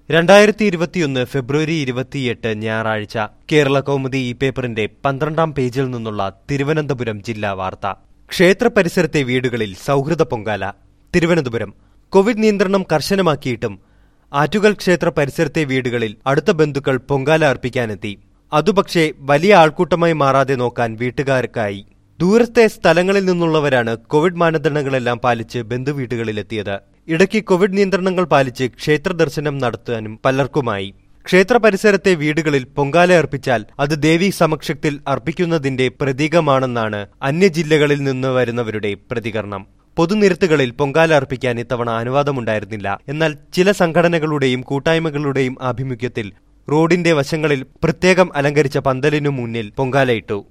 രണ്ടായിരത്തി ഇരുപത്തിയൊന്ന് ഫെബ്രുവരി ഇരുപത്തിയെട്ട് ഞായറാഴ്ച കേരള കൗമുദി ഈ പേപ്പറിന്റെ പന്ത്രണ്ടാം പേജിൽ നിന്നുള്ള തിരുവനന്തപുരം ജില്ലാ വാർത്ത ക്ഷേത്ര പരിസരത്തെ വീടുകളിൽ സൗഹൃദ പൊങ്കാല തിരുവനന്തപുരം കോവിഡ് നിയന്ത്രണം കർശനമാക്കിയിട്ടും ആറ്റുകൽ ക്ഷേത്ര പരിസരത്തെ വീടുകളിൽ അടുത്ത ബന്ധുക്കൾ പൊങ്കാല അർപ്പിക്കാനെത്തി അതുപക്ഷേ വലിയ ആൾക്കൂട്ടമായി മാറാതെ നോക്കാൻ വീട്ടുകാർക്കായി ദൂരത്തെ സ്ഥലങ്ങളിൽ നിന്നുള്ളവരാണ് കോവിഡ് മാനദണ്ഡങ്ങളെല്ലാം പാലിച്ച് ബന്ധുവീടുകളിലെത്തിയത് ഇടയ്ക്ക് കോവിഡ് നിയന്ത്രണങ്ങൾ പാലിച്ച് ക്ഷേത്ര ദർശനം നടത്താനും പലർക്കുമായി ക്ഷേത്ര പരിസരത്തെ വീടുകളിൽ പൊങ്കാല അർപ്പിച്ചാൽ അത് ദേവി സമക്ഷത്തിൽ അർപ്പിക്കുന്നതിന്റെ പ്രതീകമാണെന്നാണ് അന്യജില്ലകളിൽ നിന്ന് വരുന്നവരുടെ പ്രതികരണം പൊതുനിരത്തുകളിൽ പൊങ്കാല അർപ്പിക്കാൻ ഇത്തവണ അനുവാദമുണ്ടായിരുന്നില്ല എന്നാൽ ചില സംഘടനകളുടെയും കൂട്ടായ്മകളുടെയും ആഭിമുഖ്യത്തിൽ റോഡിന്റെ വശങ്ങളിൽ പ്രത്യേകം അലങ്കരിച്ച പന്തലിനു മുന്നിൽ പൊങ്കാലയിട്ടു